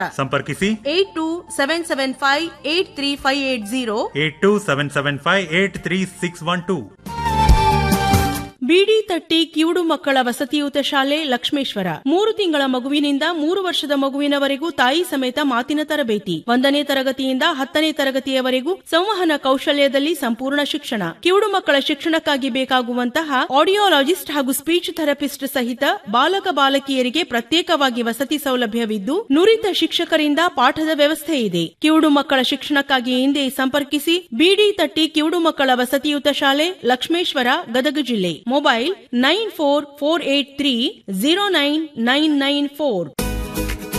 ಸಂಪರ್ಕಿಸಿ eight two seven seven five eight three five eight zero eight two seven seven five eight three six one two ಬಿಡಿ ತಟ್ಟಿ ಕಿವುಡು ಮಕ್ಕಳ ವಸತಿಯುತ ಶಾಲೆ ಲಕ್ಷ್ಮೇಶ್ವರ ಮೂರು ತಿಂಗಳ ಮಗುವಿನಿಂದ ಮೂರು ವರ್ಷದ ಮಗುವಿನವರೆಗೂ ತಾಯಿ ಸಮೇತ ಮಾತಿನ ತರಬೇತಿ ಒಂದನೇ ತರಗತಿಯಿಂದ ಹತ್ತನೇ ತರಗತಿಯವರೆಗೂ ಸಂವಹನ ಕೌಶಲ್ಯದಲ್ಲಿ ಸಂಪೂರ್ಣ ಶಿಕ್ಷಣ ಕಿವುಡು ಮಕ್ಕಳ ಶಿಕ್ಷಣಕ್ಕಾಗಿ ಬೇಕಾಗುವಂತಹ ಆಡಿಯೋಲಾಜಿಸ್ಟ್ ಹಾಗೂ ಸ್ಪೀಚ್ ಥೆರಪಿಸ್ಟ್ ಸಹಿತ ಬಾಲಕ ಬಾಲಕಿಯರಿಗೆ ಪ್ರತ್ಯೇಕವಾಗಿ ವಸತಿ ಸೌಲಭ್ಯವಿದ್ದು ನುರಿತ ಶಿಕ್ಷಕರಿಂದ ಪಾಠದ ವ್ಯವಸ್ಥೆ ಇದೆ ಕಿವುಡು ಮಕ್ಕಳ ಶಿಕ್ಷಣಕ್ಕಾಗಿ ಹಿಂದೆ ಸಂಪರ್ಕಿಸಿ ಬಿಡಿ ತಟ್ಟಿ ಕಿವುಡು ಮಕ್ಕಳ ವಸತಿಯುತ ಶಾಲೆ ಲಕ್ಷ್ಮೇಶ್ವರ ಗದಗ ಜಿಲ್ಲೆ mobile nine four four eight three zero nine nine nine four